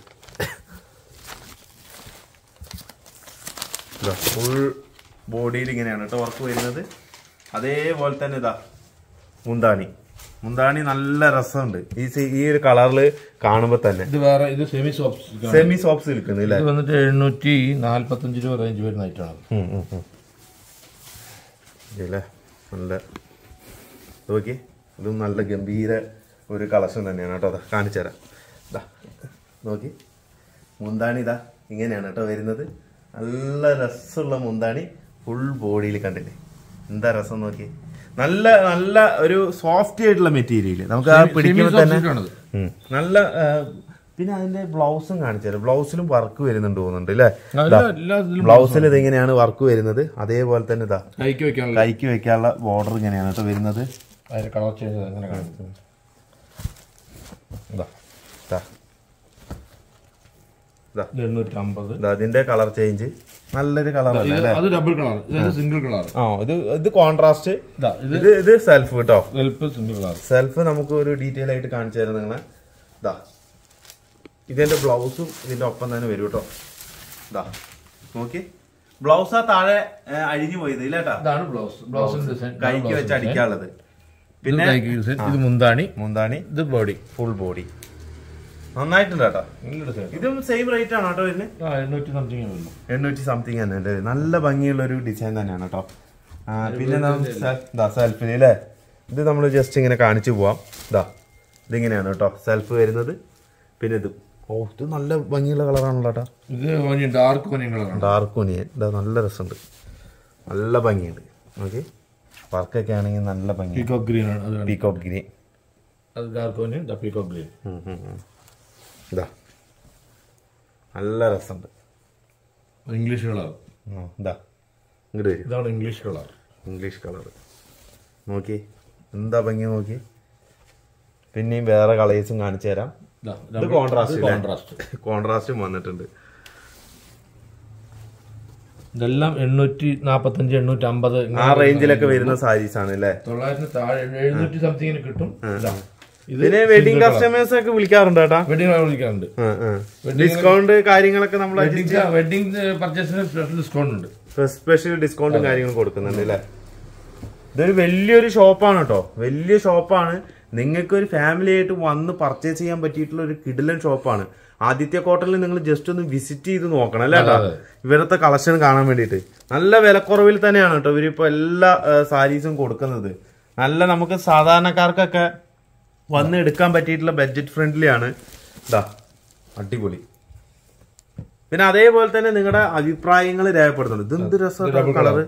ഫുൾ ബോഡിയിൽ ഇങ്ങനെയാണ് കേട്ടോ വർക്ക് വരുന്നത് അതേപോലെ തന്നെ ഇതാ മുന്താണി മുന്താണി നല്ല രസമുണ്ട് ഈ സി- ഈ ഒരു കളറിൽ കാണുമ്പോ തന്നെ ഇത് വേറെ ഇത് semi soft semi soft silk ഇല്ലേ ഇത് വന്നിട്ട് എഴുന്നൂറ്റി നാല്പത്തഞ്ച് രൂപ റേഞ്ച് വരുന്ന ഐറ്റമാണ് ഉം, ഉം, ഉം. ഇതല്ലേ നല്ല നോക്കി ഇതും നല്ല ഗംഭീര ഒരു കളക്ഷൻ തന്നെയാണ് കേട്ടോ അതാ കാണിച്ചു തരാം ഇതാ നോക്കി മുന്താണി ഇതാ ഇങ്ങനെയാണ് കേട്ടോ വരുന്നത് നല്ല രസമുള്ള മുന്താണി ഫുൾ ബോഡിയിൽ കണ്ടില്ലേ എന്താ രസം നോക്കി നല്ല നല്ല ഒരു സോഫ്റ്റ് ആയിട്ടുള്ള മെറ്റീരിയൽ നമുക്ക് ആ പിടിക്കുമ്പോൾ തന്നെ ആണത് ഉം. നല്ല ആ, പിന്നെ അതിന്റെ ബ്ലൗസും കാണിച്ചു തരാം ബ്ലൗസിലും വർക്ക് വരുന്നുണ്ട് തോന്നുന്നുണ്ട് അല്ലേ എല്ലാ എല്ലാ ഇതിലും ബ്ലൗസിൽ ഇതെങ്ങനെയാണ് വർക്ക് വരുന്നത് അതേപോലെ തന്നെ ഇതാ കൈക്ക് വെക്കാനുള്ള കൈക്ക് വെക്കാനുള്ള ബോർഡർ ഇങ്ങനെയാണ് കേട്ടോ വരുന്നത് അതിന്റെ കളർ ചേഞ്ച് അങ്ങനെ കാണിക്കും ഇതാ ഇതാ. ഇതാ ഇത് എണ്ണൂറ്റി അമ്പത് ഇതാ അതിന്റെ കളർ ചേഞ്ച് നല്ലൊരു കളർ അല്ലേ അല്ലേ അത് ഡബിൾ കളർ ഇത് സിംഗിൾ കളർ ആ ഇത് ഇത് കോൺട്രാസ്റ്റ് ഇതാ ഇത് ഇത് ഇത് സെൽഫ് കേട്ടോ വെൽപ്പ് സിംഗിൾ കളർ സെൽഫ് നമുക്ക് ഒരു ഡീറ്റെയിൽ ആയിട്ട് കാണിച്ചു തരാം നിങ്ങളെ ഇതാ ഇതിന്റെ ബ്ലൗസും ഇതിന്റെ ഒപ്പം തന്നെ വരും കേട്ടോ ഇതാ നോക്കി ബ്ലൗസ് ആ താഴെ ഏ, അഴിഞ്ഞു പോയത് ഇല്ലേട്ടാ ഇതാണ് ബ്ലൗസ് ബ്ലൗസിന്റെ ഡിസൈൻ കൈക്ക് വെച്ച് അടിക്കാനുള്ളത് പിന്നെ ഇത് മുന്താണി മുന്താണി ഇത് ബോഡി ഫുൾ ബോഡി നന്നായിട്ടുണ്ട് കേട്ടോ നല്ല ഡിസൈൻ ഇതും സെയിം റേറ്റ് ആണ് കേട്ടോ വരുന്നത് ആ എണ്ണൂറ്റി സംതിങ് വരുന്നു എണ്ണൂറ്റി സംതിങ് തന്നെ അല്ലേ നല്ല ഭംഗിയുള്ള ഒരു ഡിസൈൻ തന്നെയാണ് കേട്ടോ ആ, പിന്നെ സെൽഫിന് അല്ലേ ഇത് നമ്മൾ ജസ്റ്റ് ഇങ്ങനെ കാണിച്ചു പോവാം ഇതാ ഇതിങ്ങനെയാണ് കേട്ടോ സെൽഫ് വരുന്നത് പിന്നെ ഇത് ഓ ഇത് നല്ല ഭംഗിയുള്ള കളറാണല്ലോ കേട്ടോ ഇത് ഓനിയൻ ഡാർക്ക് ഓനിയൻ കളറാണ് ഡാർക്ക് ഒനിയൻ ഇതാ നല്ല രസമുണ്ട് നല്ല ഭംഗിയുണ്ട് ഓക്കെ വർക്കൊക്കെ ആണെങ്കിൽ നല്ല ഭംഗി പീകോക്ക് ഗ്രീൻ ആണ് അത് പീകോക്ക് ഗ്രീൻ അത് ഡാർക്ക് ഓനിയൻ പീകോക്ക് ഗ്രീൻ ഇതാ നല്ല രസമുണ്ട് ഇംഗ്ലീഷ് കളർ ആ, ഇതാ ഇങ്ങോട്ട് വരും ഇതാണ് ഇംഗ്ലീഷ് കളർ ഇംഗ്ലീഷ് കളർ നോക്കി എന്താ ഭംഗി നോക്കി പിന്നെയും വേറെ കളേഴ്സും കാണിച്ചു തരാം ഇത് കോൺട്രാസ്റ്റ് കോൺട്രാസ്റ്റ് കോൺട്രാസ്റ്റും വന്നിട്ടുണ്ട് ഇതെല്ലാം എണ്ണൂറ്റി നാപ്പത്തഞ്ച് എണ്ണൂറ്റി അമ്പത് ആ റേഞ്ചിലൊക്കെ വരുന്ന സാരീസ് ആണ് അല്ലേ തൊള്ളായിരത്തിന് താഴെ എഴുന്നൂറ്റി സംതിങ്ങിന് കിട്ടും ഇതാ. ഇത് ഇതിന് വെഡിങ് കസ്റ്റമേഴ്സ് ഒക്കെ വിളിക്കാറുണ്ട് കേട്ടാ വെഡിങ് വിളിക്കാറുണ്ട് ഡിസ്കൗണ്ട് കാര്യങ്ങളൊക്കെ നമ്മൾ വെഡിങ് വെഡിങ് പർച്ചേസിന് സ്പെഷ്യൽ ഡിസ്കൗണ്ട് ഉണ്ട് സ്പെഷ്യൽ ഡിസ്കൗണ്ടും കാര്യങ്ങളും കൊടുക്കുന്നുണ്ട് അല്ലേ ഇതൊരു വലിയൊരു ഷോപ്പാണ് കേട്ടോ വലിയ ഷോപ്പാണ് നിങ്ങൾക്ക് ഒരു ഫാമിലി ആയിട്ട് വന്ന് പർച്ചേസ് ചെയ്യാൻ പറ്റിയിട്ടുള്ള ഒരു കിടിലൻ ഷോപ്പാണ് ആദിത്യ കോട്ടണിൽ നിങ്ങൾ ജസ്റ്റ് ഒന്ന് വിസിറ്റ് ചെയ്ത് നോക്കണം അല്ലേ കേട്ടോ അതെ. ഇവരത്തെ കളക്ഷൻ കാണാൻ വേണ്ടിയിട്ട് നല്ല വിലക്കുറവിൽ തന്നെയാണ് കേട്ടോ ഇവരിപ്പോ എല്ലാ സാരീസും കൊടുക്കുന്നത് നല്ല നമുക്ക് സാധാരണക്കാർക്കൊക്കെ വന്ന് എടുക്കാൻ പറ്റിയിട്ടുള്ള ബഡ്ജറ്റ് ഫ്രണ്ട്ലി ആണ് ഇതാ അടിപൊളി പിന്നെ അതേപോലെ തന്നെ നിങ്ങളുടെ അഭിപ്രായങ്ങൾ രേഖപ്പെടുത്തുന്നുണ്ട് ഇതെന്ത് രസം കളറ്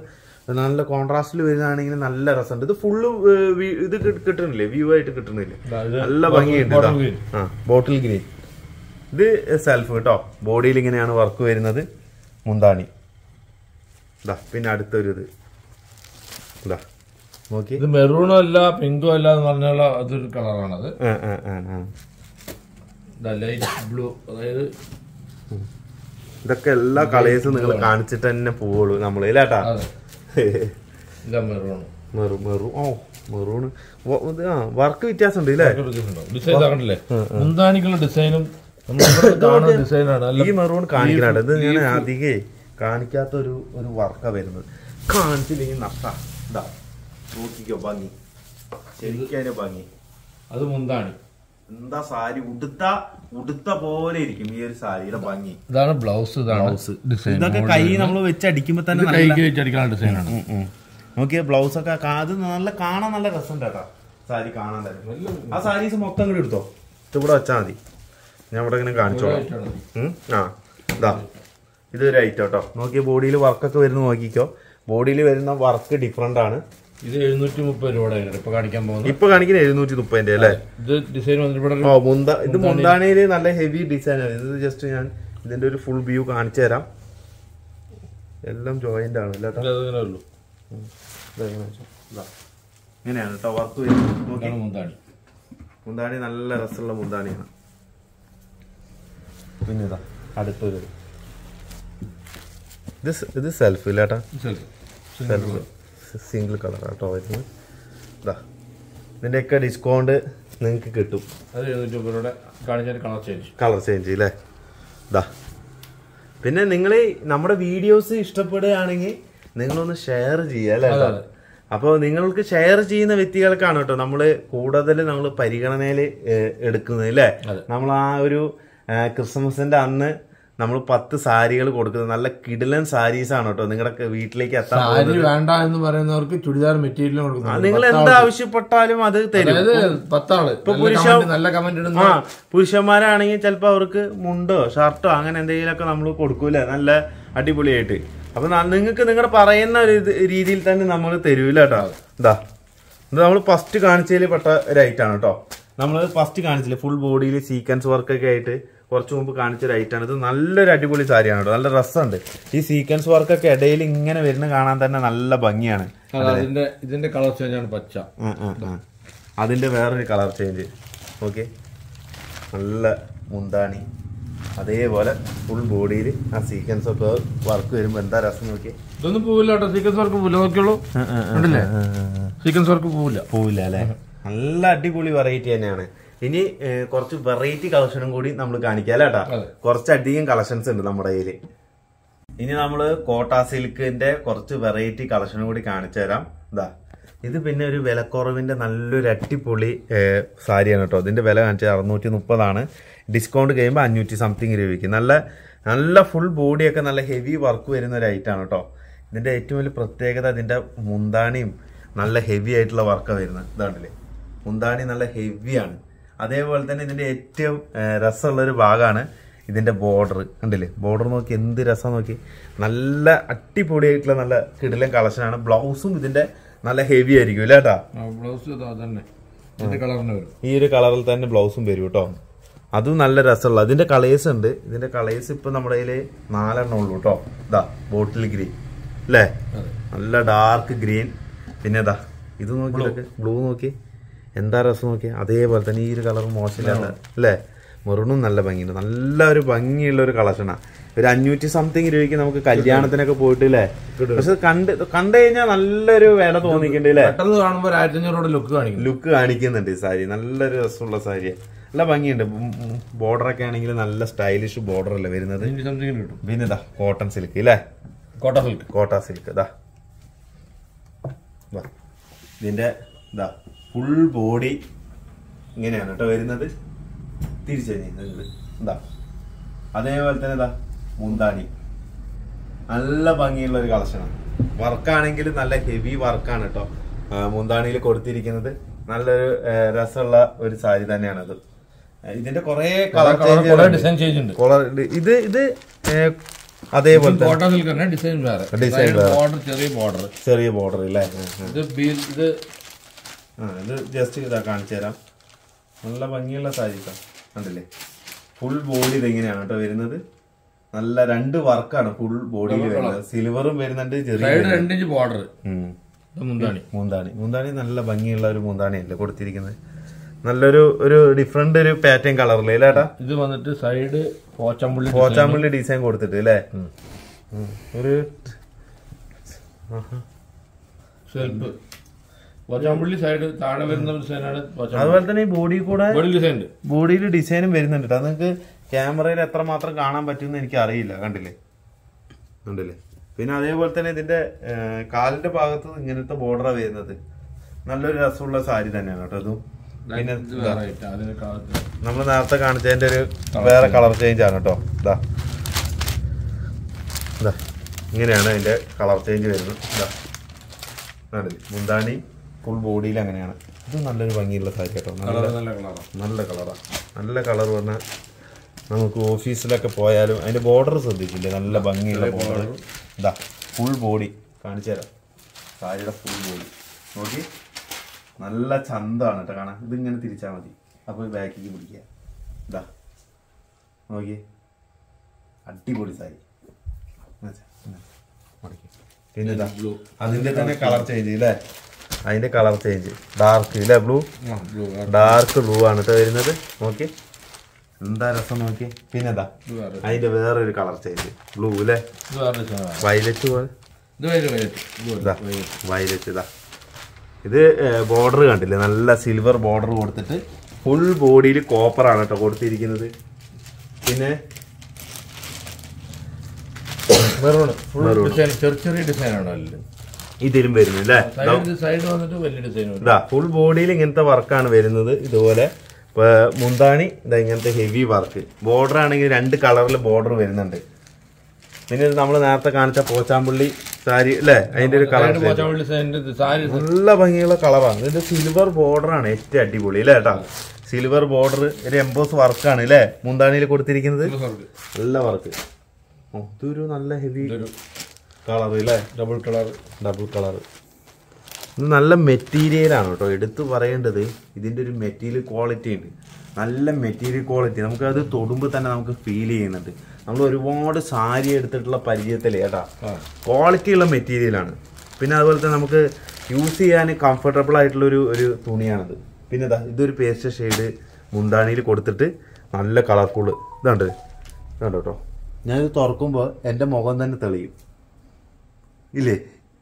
നല്ല കോൺട്രാസ്റ്റിൽ വരുന്നതാണെങ്കിൽ നല്ല രസമുണ്ട് ഇത് ഫുള്ള് ഇത് കിട്ട- കിട്ടണില്ലേ വ്യൂ ആയിട്ട് കിട്ടണില്ലേ ഇതാ, ഇത് നല്ല ഭംഗിയുണ്ട് bottle ഇതാ. green. ആ ബോട്ടിൽ ഗ്രീൻ ഇത് സെൽഫ് കേട്ടോ ബോഡിയിൽ ഇങ്ങനെയാണ് വർക്ക് വരുന്നത് മുന്താണി ഇതാ പിന്നെ അടുത്തൊരു ഇത് ഇതാ നോക്കി ഇത് മെറൂണും അല്ല പിങ്കും അല്ല എന്ന് പറഞ്ഞുള്ള അതൊരു കളറാണത് ആ ആ ആ ആ ലൈറ്റ് ബ്ലൂ അതായത് ഇതൊക്കെ എല്ലാ കളേഴ്സും നിങ്ങൾ കാണിച്ചിട്ട് തന്നെ പോവുള്ളൂ നമ്മൾ ഇല്ലാട്ടാ അതെ ഇതാ മെറൂൺ മെറു മെറു ഓ മെറൂണ് വ- ഇത് ആ വർക്ക് വ്യത്യാസം ഉണ്ട് ഇല്ലേ ഡിസൈൻ കണ്ടില്ലേ മുന്താണിക്കുള്ള ഡിസൈനും നമ്മൾ ഇവിടെ കാണുന്ന ഡിസൈനാണ് നല്ല ഈ മെറൂൺ കാണിക്കണ ഇത് ഞാൻ അധികേ കാണിക്കാത്ത ഒരു ഒരു വർക്കാ വരുന്നത് കാണിച്ചില്ലെങ്കിൽ നഷ്ട ഇതാ നോക്കിക്കോ ഭംഗി ശരിക്കും അതിന്റെ ഭംഗി അത് മുന്താണി എന്താ സാരി ഉടുത്ത ഉടുത്ത പോലെ ഇരിക്കും ഈ ഒരു സാരിയുടെ ഭംഗി ഇതാണ് ബ്ലൗസ് ഇതാണ് ഡിസൈൻ ഇതൊക്കെ കൈ നമ്മൾ വെച്ചടിക്കുമ്പോ തന്നെ നല്ല കൈക്ക് വെച്ചടിക്കുന്ന ഡിസൈനാണ് നോക്കിയ ബ്ലൗസ് ഒക്കെ കാ- അത് നല്ല കാണാൻ നല്ല രസമുണ്ട് കേട്ടോ സാരി കാണാൻ തന്നെ ആ സാരീസ് മൊത്തം കൂടി എടുത്തോ ഇത് ഇവിടെ വെച്ചാൽ മതി ഞാൻ ഇവിടെ ഇങ്ങനെ കാണിച്ചോളാം ഉം. ആ ഇതാ ഇത് ഒരു ഐറ്റം കേട്ടോ നോക്കിയ ബോഡിയിൽ വർക്കൊക്കെ വരുന്ന നോക്കിക്കോ ബോഡിയിൽ വരുന്ന വർക്ക് ഡിഫറെന്റ് ആണ് ഇത് എഴുന്നൂറ്റി മുപ്പത് രൂപയുടെ ഇപ്പൊ കാണിക്കാൻ പോകുന്നത് ഇപ്പൊ കാണിക്കുന്ന എഴുന്നൂറ്റി മുപ്പതിന്റെ അല്ലേ ഇത് ഡിസൈൻ വന്നിട്ട് ഇവിടെ ഓ മുന്ത ഇത് മുന്താണിയില് നല്ല ഹെവി ഡിസൈൻ ആണ് ഇത് ജസ്റ്റ് ഞാൻ ഇതിന്റെ ഒരു ഫുൾ വ്യൂ കാണിച്ചു തരാം എല്ലാം ജോയിന്റ് ആണ് അല്ലേ കേട്ടോ ഇങ്ങനെ ഉള്ളൂ ഇതെങ്ങനെ വെച്ചോ? ഇതാ. ഇങ്ങനെയാണ് കേട്ടോ വർക്ക് വരുന്നത് നോക്കി ഇതാണ് മുന്താണി മുന്താണി നല്ല രസമുള്ള മുന്താണിയാണ് പിന്നെ ഇതാ അടുത്തൊരു ഇത് സ്- ഇത് സെൽഫ് ഇല്ലേട്ടാ സെൽഫ് സിംഗിൾ കളർ കേട്ടോ വരുന്നത് ഇതാ ഇതിൻ്റെയൊക്കെ ഡിസ്കൗണ്ട് നിങ്ങൾക്ക് കിട്ടും അത് എഴുന്നൂറ്റി മുപ്പത് രൂപയുടെ കാണിച്ചാൽ കളർ ചേഞ്ച് കളർ ചേഞ്ച് ഇല്ലേ ഇതാ പിന്നെ നിങ്ങൾ നമ്മുടെ വീഡിയോസ് ഇഷ്ടപ്പെടുകയാണെങ്കിൽ നിങ്ങളൊന്ന് ഷെയർ ചെയ്യുക അല്ലേ അതെ, അതെ. അപ്പോൾ നിങ്ങൾക്ക് ഷെയർ ചെയ്യുന്ന വ്യക്തികൾക്കാണ് കേട്ടോ നമ്മൾ കൂടുതൽ നമ്മൾ പരിഗണനയിൽ എടുക്കുന്നത് അല്ലേ അതെ. നമ്മൾ ആ ഒരു ആ, ക്രിസ്മസിന്റെ അന്ന് നമ്മൾ പത്ത് സാരികൾ കൊടുക്കുന്നത് നല്ല കിടിലൻ സാരീസ് ആണ് കേട്ടോ നിങ്ങളുടെ വീട്ടിലേക്ക് എത്താൻ സാരി വേണ്ട എന്ന് പറയുന്നവർക്ക് ചുടിദാർ മെറ്റീരിയൽ കൊടുക്കുന്നത് നിങ്ങൾ എന്ത് ആവശ്യപ്പെട്ടാലും അത് തരും അതായത് പത്താള് നല്ല പുരുഷ- comment- നല്ല കമന്റ് ഇടുന്ന ആ പുരുഷന്മാരാണെങ്കിൽ ചിലപ്പോൾ അവർക്ക് മുണ്ടോ ഷർട്ടോ അങ്ങനെ എന്തെങ്കിലുമൊക്കെ നമ്മൾ കൊടുക്കൂലേ നല്ല അടിപൊളിയായിട്ട് അപ്പൊ നിങ്ങൾക്ക് നിങ്ങളുടെ പറയുന്ന ഒരു ഇത് രീതിയിൽ തന്നെ നമ്മൾ തരൂല കേട്ടോ ഇതാ ഇത് നമ്മൾ ഫസ്റ്റ് കാണിച്ചതിൽ പെട്ട ഒരു ഐറ്റാണ് കേട്ടോ നമ്മൾ ഫസ്റ്റ് കാണിച്ചില്ലേ ഫുൾ ബോഡിയിൽ സീക്വൻസ് വർക്കൊക്കെ ആയിട്ട് കുറച്ച് മുമ്പ് കാണിച്ച ഒരു ഐറ്റാണ് ഇത് നല്ലൊരു അടിപൊളി സാരിയാണ് കേട്ടോ നല്ല രസമുണ്ട് ഈ സീക്വൻസ് വർക്കൊക്കെ ഇടയിൽ ഇങ്ങനെ വരുന്ന കാണാൻ തന്നെ നല്ല ഭംഗിയാണ് അതെ, അതിന്റെ ഇതിന്റെ കളർ ചേഞ്ച് ആണ് പച്ച ആ, ആ, ആ. അതിന്റെ വേറൊരു കളർ ചേഞ്ച് ഓക്കെ നല്ല മുന്താണി അതേപോലെ ഫുൾ ബോഡിയിൽ ആ സീക്വൻസ് ഒക്കെ വർക്ക് വരുമ്പോൾ എന്താ രസം നോക്കി ഇതൊന്നും പോവില്ല കേട്ടോ സീക്വൻസ് വർക്ക് പോവില്ല നോക്കിയുള്ളൂ ഉണ്ടല്ലേ സീക്വൻസ് വർക്ക് പോവില്ല പോവില്ല അല്ലെ നല്ല അടിപൊളി വെറൈറ്റി തന്നെയാണ് ഇനി ഏ, കുറച്ച് വെറൈറ്റി കളക്ഷനും കൂടി നമ്മൾ കാണിക്കാം അല്ലേ കേട്ടാ അതെ. കുറച്ചധികം കളക്ഷൻസ് ഉണ്ട് നമ്മുടെ കയ്യില് ഇനി നമ്മൾ കോട്ട സിൽക്കിന്റെ കുറച്ച് വെറൈറ്റി കളക്ഷനും കൂടി കാണിച്ചു തരാം ഇതാ ഇത് പിന്നെ ഒരു വിലക്കുറവിന്റെ നല്ലൊരു അടിപൊളി ഏ, സാരിയാണ് കേട്ടോ ഇതിന്റെ വില കാണിച്ചത് അറുന്നൂറ്റി മുപ്പതാണ് ഡിസ്കൗണ്ട് കഴിയുമ്പോൾ അഞ്ഞൂറ്റി സംതിങ് രൂപയ്ക്ക് നല്ല നല്ല ഫുൾ ബോഡിയൊക്കെ നല്ല ഹെവി വർക്ക് വരുന്ന ഒരു ഐറ്റാണ് കേട്ടോ ഇതിന്റെ ഏറ്റവും വലിയ പ്രത്യേകത ഇതിന്റെ മുന്താണിയും നല്ല ഹെവി ആയിട്ടുള്ള വർക്കാണ് വരുന്നത് ഇതാണ്ടില്ലേ മുന്താണി നല്ല ഹെവിയാണ് അതേപോലെ തന്നെ ഇതിന്റെ ഏറ്റവും ഏ, രസമുള്ള ഒരു ഭാഗമാണ് ഇതിന്റെ ബോർഡർ കണ്ടില്ലേ ബോർഡർ നോക്കി എന്ത് രസം നോക്കി നല്ല അടിപൊളിയായിട്ടുള്ള നല്ല കിടിലൻ കളക്ഷനാണ് ബ്ലൗസും ഇതിന്റെ നല്ല ഹെവി ആയിരിക്കും ഇല്ല കേട്ടാ ബ്ലൗസ് തന്നെ ഇതിന്റെ കളറിന് വരും ഈ ഒരു കളറിൽ തന്നെ ബ്ലൗസും വരും കേട്ടോ അതും നല്ല രസമുള്ള അതിന്റെ കളേഴ്സ് ഉണ്ട് ഇതിന്റെ കളേഴ്സ് ഇപ്പൊ നമ്മുടെ കയ്യില് നാലെണ്ണം ഉള്ളൂ കേട്ടോ ഇതാ ബോട്ടിൽ ഗ്രീൻ അല്ലേ അതെ നല്ല ഡാർക്ക് ഗ്രീൻ പിന്നെ ഇതാ ഇത് നോക്കി ബ്ലൂ നോക്കി എന്താ രസം നോക്കി അതേപോലെ തന്നെ ഈ ഒരു കളർ മോശമില്ലാത്ത അല്ലേ മെറൂണും നല്ല ഭംഗിയുണ്ട് നല്ല ഒരു ഭംഗിയുള്ള ഒരു കളക്ഷനാണ് ഒരു അഞ്ഞൂറ്റി സംതിങ് രൂപയ്ക്ക് നമുക്ക് കല്യാണത്തിനൊക്കെ പോയിട്ട് അല്ലേ പക്ഷെ കണ്ട് കണ്ടു കഴിഞ്ഞാൽ നല്ലൊരു വില തോന്നിക്കണ്ട് അല്ലേ പെട്ടെന്ന് കാണുമ്പോൾ ഒരു ആയിരത്തി അഞ്ഞൂറ് ലുക്ക് കാണിക്കും ലുക്ക് കാണിക്കുന്നുണ്ട് ഈ സാരി നല്ലൊരു രസമുള്ള സാരി നല്ല ഭംഗിയുണ്ട് ബോർഡറൊക്കെ ആണെങ്കിൽ നല്ല സ്റ്റൈലിഷ് ബോർഡർ അല്ലേ വരുന്നത് സംതിങ് കിട്ടും പിന്നെ ഇതാ കോട്ടൺ സിൽക്ക് ഇല്ലേ കോട്ട സിൽക്ക് കോട്ട സിൽക്ക് ഇതാ ദാ. ഇതിന്റെ ഇതാ ഫുൾ ബോഡി ഇങ്ങനെയാണ് കേട്ടോ വരുന്നത് തിരിച്ചു കഴിഞ്ഞത് ഇതാ അതേപോലെ തന്നെ ഇതാ മുന്താണി നല്ല ഭംഗിയുള്ള ഒരു കളക്ഷനാണ് വർക്കാണെങ്കിൽ നല്ല ഹെവി വർക്കാണ് കേട്ടോ മുന്താണിയിൽ കൊടുത്തിരിക്കുന്നത് നല്ലൊരു ആ, രസമുള്ള ഒരു സാരി തന്നെയാണ് അത് ഇതിന്റെ കുറെ കളർ കുറെ ഡിസൈൻ ചേഞ്ച് ഉണ്ട് കോളർ ഇത് ഇത് അതേപോലെ തന്നെ കോട്ടൺ സിൽക്ക് തന്നെ ഡിസൈൻ വേറെ Design വേറെ. ബോർഡർ ചെറിയ ബോർഡർ ചെറിയ ബോർഡർ അല്ലേ ആ, ആ. ഇത് ബീ- ഇത് ആ ഇത് ജസ്റ്റ് ഇതാ കാണിച്ചു തരാം നല്ല ഭംഗിയുള്ള സാരി കേട്ടോ കണ്ടില്ലേ ഫുൾ ബോഡി ഇതെങ്ങനെയാണ് കേട്ടോ വരുന്നത് നല്ല രണ്ട് വർക്കാണ് ഫുൾ ബോഡിയിൽ വരുന്നത് സിൽവറും വരുന്നുണ്ട് ചെറിയ സൈഡ് രണ്ടിഞ്ച് ബോർഡർ ഉം. ഇത് മുന്താണി മൂന്താണി മൂന്താണി നല്ല ഭംഗിയുള്ള ഒരു മൂന്താണിയല്ലേ കൊടുത്തിരിക്കുന്നത് നല്ലൊരു ഒരു ഡിഫറെന്റ് ഒരു പാറ്റേൺ കളറില്ലേ അല്ലേ ഏട്ടാ ഇത് വന്നിട്ട് സൈഡ് പോച്ചമ്പുള്ളി പോച്ചാമ്പള്ളി ഡിസൈൻ കൊടുത്തിട്ട് അല്ലേ ഉം. ഒരു ആഹാ. സെൽഫ് പോച്ചമ്പുള്ളി സൈഡ് താഴെ വരുന്ന ഡിസൈനാണ് പോച്ചമ്പള്ളി അതുപോലെ തന്നെ ഈ ബോഡി കൂടെ ബോഡി ഡിസൈൻ ബോഡിയിൽ ഡിസൈനും വരുന്നുണ്ട് കേട്ടോ അത് നിങ്ങൾക്ക് ക്യാമറയിൽ എത്രമാത്രം കാണാൻ പറ്റുമെന്ന് എനിക്ക് അറിയില്ല കണ്ടില്ലേ കണ്ടില്ലേ പിന്നെ അതേപോലെ തന്നെ ഇതിന്റെ ആ, കാലിന്റെ ഭാഗത്ത് ഇങ്ങനത്തെ ബോർഡറാ വരുന്നത് നല്ലൊരു രസമുള്ള സാരി തന്നെയാണ് കേട്ടോ അതും പിന്നെ ഇത് വേറെ item. അതിന് കാലത്ത് നമ്മൾ നേരത്തെ കാണിച്ചതിന്റെ ഒരു വേറെ കളർ ചേഞ്ച് ആണ് കേട്ടോ ഇതാ ഇതാ ഇങ്ങനെയാണ് അതിന്റെ കളർ ചേഞ്ച് വരുന്നത് ഇതാ കണ്ടില്ലേ മുന്താണി ഫുൾ ബോഡിയിൽ അങ്ങനെയാണ് ഇത് നല്ലൊരു ഭംഗിയുള്ള സാരി കേട്ടോ നല്ല കളർ നല്ല കളറാണ് നല്ല കളറാണ് നല്ല കളർ പറഞ്ഞാൽ നമുക്ക് ഓഫീസിലൊക്കെ പോയാലും അതിന്റെ ബോർഡർ ശ്രദ്ധിക്കില്ലേ നല്ല ഭംഗിയുള്ള ബോർഡർ ഇതാ ഫുൾ ബോഡി കാണിച്ചു തരാം സാരിയുടെ ഫുൾ ബോഡി നോക്കി നല്ല ചന്തമാണ് കേട്ടോ കാണാൻ ഇതിങ്ങനെ തിരിച്ചാൽ മതി അപ്പോൾ ബാക്കിക്ക് പിടിക്കുക ഇതാ നോക്കിയേ അടിപൊളി സാരി മതി. ഇങ്ങനെ മടക്കി. പിന്നെ ഇതാ അതിന്റെ തന്നെ കളർ ചേഞ്ച് അല്ലേ അതിന്റെ കളർ ചേഞ്ച് ഡാർക്ക് ഇല്ലേ ബ്ലൂ ബ്ലൂ ഡാർക്ക് ബ്ലൂ ആണ് കേട്ടോ വരുന്നത് നോക്കി എന്താ രസം നോക്കി പിന്നെ ഇതാ ഇത് വേറെ അതിന്റെ വേറൊരു കളർ ചേഞ്ച് ബ്ലൂ അല്ലേ ഇത് വേറെ ഡിസൈനാണ് വയലറ്റ് പോലെ ഇത് വൈറ്റ് വൈറ്റ് ബ്ലൂ ഇതാ വയലറ്റ് ഇതാ ഇത് ബോർഡർ കണ്ടില്ലേ നല്ല സിൽവർ ബോർഡർ കൊടുത്തിട്ട് ഫുൾ ബോഡിയിൽ കോപ്പറാണ് കേട്ടോ കൊടുത്തിരിക്കുന്നത് പിന്നെ മെറൂൺ ഫുൾ ഡിസൈൻ ചെറിയ ചെറിയ ഡിസൈനാണ് അതിൽ ഇതിലും വരുന്നു അല്ലേ സൈഡ് സൈഡ് വന്നിട്ട് വലിയ ഡിസൈൻ വരും ഇതാ ഫുൾ ബോഡിയിൽ ഇങ്ങനത്തെ വർക്കാണ് വരുന്നത് ഇതുപോലെ ഇപ്പൊ മുന്താണി ഇതാ ഇങ്ങനത്തെ ഹെവി വർക്ക് ബോർഡർ ആണെങ്കിൽ രണ്ട് കളറിൽ ബോർഡർ വരുന്നുണ്ട് പിന്നെ ഇത് നമ്മൾ നേരത്തെ കാണിച്ച പോച്ചാമ്പള്ളി സാരി അല്ലേ അതിന്റെ ഒരു കളർ സൈഡ് പോച്ചമ്പള്ളി ഡിസൈനിന്റെ സാരി നല്ല ഭംഗിയുള്ള കളറാണ് ഇതിന്റെ സിൽവർ ബോർഡർ ആണ് ഏറ്റവും അടിപൊളി അല്ലേ ഏട്ടാ സിൽവർ ബോർഡർ ഒരു എംബോസ് വർക്കാണ് അല്ലേ മുന്താണിയിൽ കൊടുത്തിരിക്കുന്നത് നല്ല വർക്ക് ഇതൊരു നല്ല ഹെവി ഇതൊരു കളർ അല്ലേ ഡബിൾ കളർ ഡബിൾ കളർ ഇത് നല്ല മെറ്റീരിയലാണ് കേട്ടോ എടുത്തു പറയേണ്ടത് ഇതിന്റെ ഒരു മെറ്റീരിയൽ ക്വാളിറ്റി ഉണ്ട് നല്ല മെറ്റീരിയൽ ക്വാളിറ്റി നമുക്ക് അത് തൊടുമ്പോൾ തന്നെ നമുക്ക് ഫീൽ ചെയ്യുന്നുണ്ട് നമ്മൾ ഒരുപാട് സാരി എടുത്തിട്ടുള്ള പരിചയത്തിലേ ഏട്ടാ ക്വാളിറ്റി ഉള്ള മെറ്റീരിയലാണ് പിന്നെ അതുപോലെ തന്നെ നമുക്ക് യൂസ് ചെയ്യാൻ കംഫർട്ടബിൾ ആയിട്ടുള്ള ഒരു ഒരു തുണിയാണിത് പിന്നെ ഇതാ ഇതൊരു പേസ്റ്റ് ഷെയ്ഡ് മുന്താണിയിൽ കൊടുത്തിട്ട് നല്ല കളർഫുൾ ഇതുണ്ട് ഇതുണ്ട് കേട്ടോ ഞാനിത് തുറക്കുമ്പോൾ എൻ്റെ മുഖം തന്നെ തെളിയും ഇല്ലേ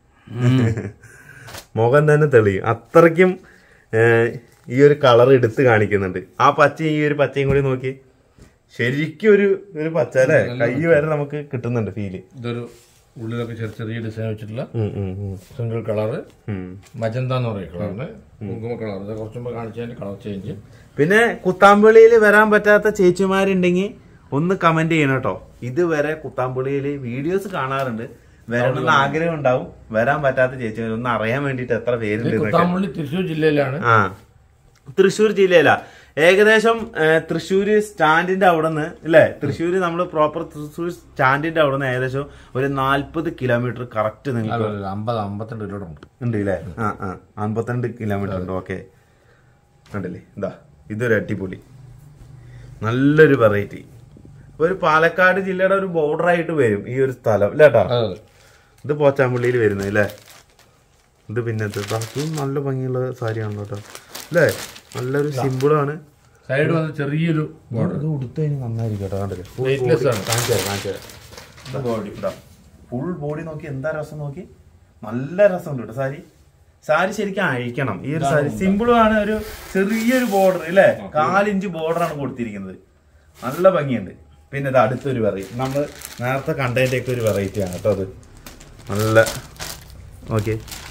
മുഖം തന്നെ തെളിയും അത്രയ്ക്കും ഏഹ്, ഈ ഒരു കളർ എടുത്ത് കാണിക്കുന്നുണ്ട് ആ പച്ച ഈ ഒരു പച്ചയും കൂടി നോക്കി ശരിക്കും ഒരു ഒരു പച്ച അല്ലേ കൈ വരെ നമുക്ക് കിട്ടുന്നുണ്ട് ഫീല് ഇതൊരു ഉള്ളിലൊക്കെ ചെറിയ ചെറിയ ഡിസൈൻ വെച്ചിട്ടുള്ള സിംഗിൾ കളറ് മജന്ത എന്ന് പറയും കളറിന് കുങ്കുമ കളർ ഇത് കുറച്ച് മുമ്പ് കാണിച്ചതിന്റെ കളർ ചേഞ്ച് പിന്നെ കുത്താമ്പുള്ളിയിൽ വരാൻ പറ്റാത്ത ചേച്ചിമാരുണ്ടെങ്കിൽ ഒന്ന് കമന്റ് ചെയ്യണം കേട്ടോ ഇതുവരെ കുത്താമ്പുള്ളിയിൽ വീഡിയോസ് കാണാറുണ്ട് വരണമെന്ന് ആഗ്രഹം ഉണ്ടാവും വരാൻ പറ്റാത്ത ചേച്ചിമാർ ഒന്ന് അറിയാൻ വേണ്ടിട്ട് എത്ര പേരുണ്ട് എന്നൊക്കെ. കുത്താമ്പള്ളി തൃശ്ശൂർ ജില്ലയിലാണ് ആ തൃശ്ശൂർ ജില്ലയില ഏകദേശം ഏഹ്, തൃശ്ശൂര് സ്റ്റാൻഡിന്റെ അവിടെ നിന്ന് അല്ലേ തൃശ്ശൂര് നമ്മൾ പ്രോപ്പർ തൃശ്ശൂർ സ്റ്റാൻഡിന്റെ അവിടെ നിന്ന് ഏകദേശം ഒരു നാല്പത് കിലോമീറ്റർ കറക്റ്റ് നിങ്ങൾക്ക് അമ്പത് അമ്പത്തിരണ്ട് കിലോമീറ്റർ ഉണ്ട് ഉണ്ട് അല്ലേ ആ ആ അമ്പത്തിരണ്ട് കിലോമീറ്റർ ഉണ്ട് ഓക്കെ കണ്ടില്ലേ ഇതാ ഇതൊരു അടിപൊളി നല്ലൊരു വെറൈറ്റി ഒരു പാലക്കാട് ജില്ലയുടെ ഒരു ബോർഡർ ആയിട്ട് വരും ഈ ഒരു സ്ഥലം അല്ലേ കേട്ടോ അതെ അതെ ഇത് പോച്ചാമ്പള്ളിയിൽ വരുന്നത് അല്ലേ ഇത് പിന്നെ ഇത് ദാ ഇതും നല്ല ഭംഗിയുള്ള സാരിയാണല്ലോ കേട്ടോ അല്ലേ നല്ലൊരു സിമ്പിളാണ് സൈഡ് വന്ന് ചെറിയൊരു ബോർഡർ ഇത് ഉടുത്ത് കഴിഞ്ഞ് നന്നായിരിക്കും കേട്ടോ കണ്ടില്ലേ വെയിറ്റ്ലെസ് ആണ് കാണിച്ചു തരാം കാണിച്ചു തരാം ബോഡി ഫുൾ ബോഡി നോക്കി എന്താ രസം നോക്കി നല്ല രസമുണ്ട് കേട്ടോ സാരി സാരി ശരിക്കും അഴിക്കണം ഈ ഒരു സാരി സിമ്പിളും ആണ് ഒരു ചെറിയൊരു ബോർഡർ അല്ലേ കാലിഞ്ച് ബോർഡർ ആണ് കൊടുത്തിരിക്കുന്നത് നല്ല ഭംഗിയുണ്ട് പിന്നെ ഇത് അടുത്തൊരു വെറൈറ്റി നമ്മൾ നേരത്തെ കണ്ടതിന്റെ ഒക്കെ ഒരു വെറൈറ്റി ആണ് കേട്ടോ അത് നല്ല ഓക്കെ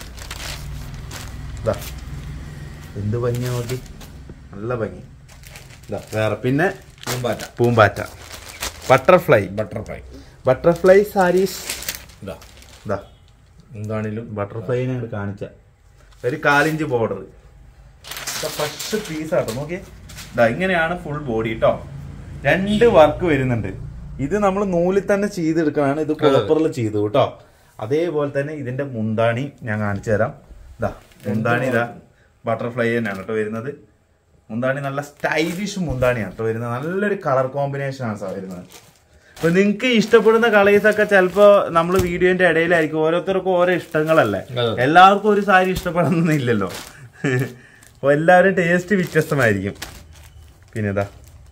ഇതാ എന്ത് ഭംഗിയാ നോക്കി നല്ല ഭംഗി ഇതാ വേറെ പിന്നെ പൂമ്പാറ്റ പൂമ്പാറ്റ ബട്ടർഫ്ലൈ ബട്ടർഫ്ലൈ ബട്ടർഫ്ലൈ സാരീസ് ഇതാ ഇതാ എന്താണേലും ബട്ടർഫ്ലൈനെ അങ്ങോട്ട് കാണിച്ച ഒരു കാലിഞ്ച് ബോർഡർ ഫസ്റ്റ് പീസ് ആട്ടോ നോക്കിയേ ഇതാ ഇങ്ങനെയാണ് ഫുൾ ബോഡി കേട്ടോ രണ്ട് വർക്ക് വരുന്നുണ്ട് ഇത് നമ്മൾ നൂലിൽ തന്നെ ചെയ്തെടുക്കണതാണ് ഇത് പേപ്പറിൽ ചെയ്തു കേട്ടോ അതേപോലെ തന്നെ ഇതിന്റെ മുന്താണി ഞാൻ കാണിച്ചു തരാം ഇതാ മുന്താണി ഇതാ ബട്ടർഫ്ലൈ തന്നെയാണ് കേട്ടോ വരുന്നത് മുന്താണി നല്ല സ്റ്റൈലിഷ് മുന്താണിയാണ് കേട്ടോ വരുന്നത് നല്ലൊരു കളർ കോമ്പിനേഷൻ ആണ് സാർ വരുന്നത് അപ്പൊ നിങ്ങൾക്ക് ഇഷ്ടപ്പെടുന്ന കളേഴ്സ് ഒക്കെ ചിലപ്പോ നമ്മൾ വീഡിയോന്റെ ഇടയിലായിരിക്കും ഓരോരുത്തർക്കും ഓരോ ഇഷ്ടങ്ങളല്ലേ അതെ. എല്ലാവർക്കും ഒരു സാരി ഇഷ്ടപ്പെടണമെന്നില്ലല്ലോ അപ്പൊ എല്ലാവരും ടേസ്റ്റ് വ്യത്യസ്തമായിരിക്കും പിന്നെ ഇതാ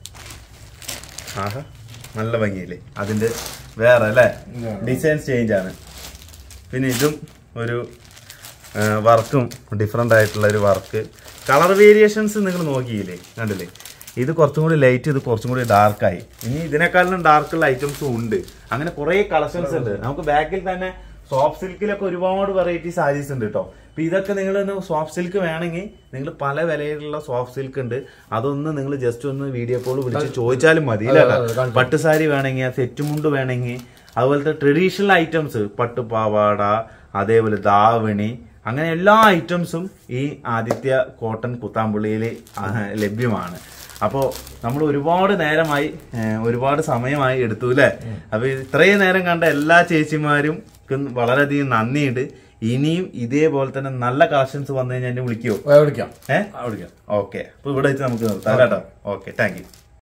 ആഹാ നല്ല ഭംഗിയില്ലേ അതിന്റെ വേറെ അല്ലേ ഇതാണ്. ഡിസൈൻസ് ചേഞ്ച് ആണ് പിന്നെ ഇതും ഒരു വർക്കും ഡിഫറെൻ്റ് ആയിട്ടുള്ള ഒരു വർക്ക് കളർ വേരിയേഷൻസ് നിങ്ങൾ നോക്കിയില്ലേ കണ്ടില്ലേ ഇത് കുറച്ചും കൂടി ലൈറ്റ് ഇത് കുറച്ചും കൂടി ഡാർക്കായി ഇനി ഇതിനേക്കാളും ഡാർക്കുള്ള ഐറ്റംസും ഉണ്ട് അങ്ങനെ കുറേ കളക്ഷൻസ് ഉണ്ട് നമുക്ക് ബാക്കിൽ തന്നെ സോഫ്റ്റ് സിൽക്കിലൊക്കെ ഒരുപാട് വെറൈറ്റി സാരീസ് ഉണ്ട് കേട്ടോ അപ്പൊ ഇതൊക്കെ നിങ്ങൾ സോഫ്റ്റ് സിൽക്ക് വേണമെങ്കിൽ നിങ്ങൾ പല വിലയിലുള്ള സോഫ്റ്റ് സിൽക്ക് ഉണ്ട് അതൊന്ന് നിങ്ങൾ ജസ്റ്റ് ഒന്ന് വീഡിയോ കോൾ വിളിച്ച് ചോദിച്ചാലും മതി ഇല്ല അതെ, അതെ, കാണിച്ചു. പട്ടുസാരി വേണമെങ്കിൽ സെറ്റ് മുണ്ട് വേണമെങ്കിൽ അതുപോലത്തെ ട്രഡീഷണൽ ഐറ്റംസ് പട്ടുപാവാട അതേപോലെ ദാവണി അങ്ങനെ എല്ലാ ഐറ്റംസും ഈ ആദിത്യ കോട്ടൺ കുത്താമ്പുള്ളിയിൽ ലഭ്യമാണ് അപ്പോൾ നമ്മൾ ഒരുപാട് നേരമായി ഏഹ്, ഒരുപാട് സമയമായി എടുത്തു അല്ലേ അപ്പൊ ഇത്രയും നേരം കണ്ട എല്ലാ ചേച്ചിമാരും ക്കും വളരെയധികം നന്ദിയുണ്ട് ഇനിയും ഇതേപോലെ തന്നെ നല്ല കളക്ഷൻസ് വന്നു കഴിഞ്ഞാൽ എന്നെ വിളിക്കുമോ വിളിക്കാം ഏഹ് ആ, വിളിക്കാം ഓക്കെ അപ്പൊ ഇവിടെ വെച്ച് നമുക്ക് നിർത്താം കേട്ടോ ഓക്കെ താങ്ക് യു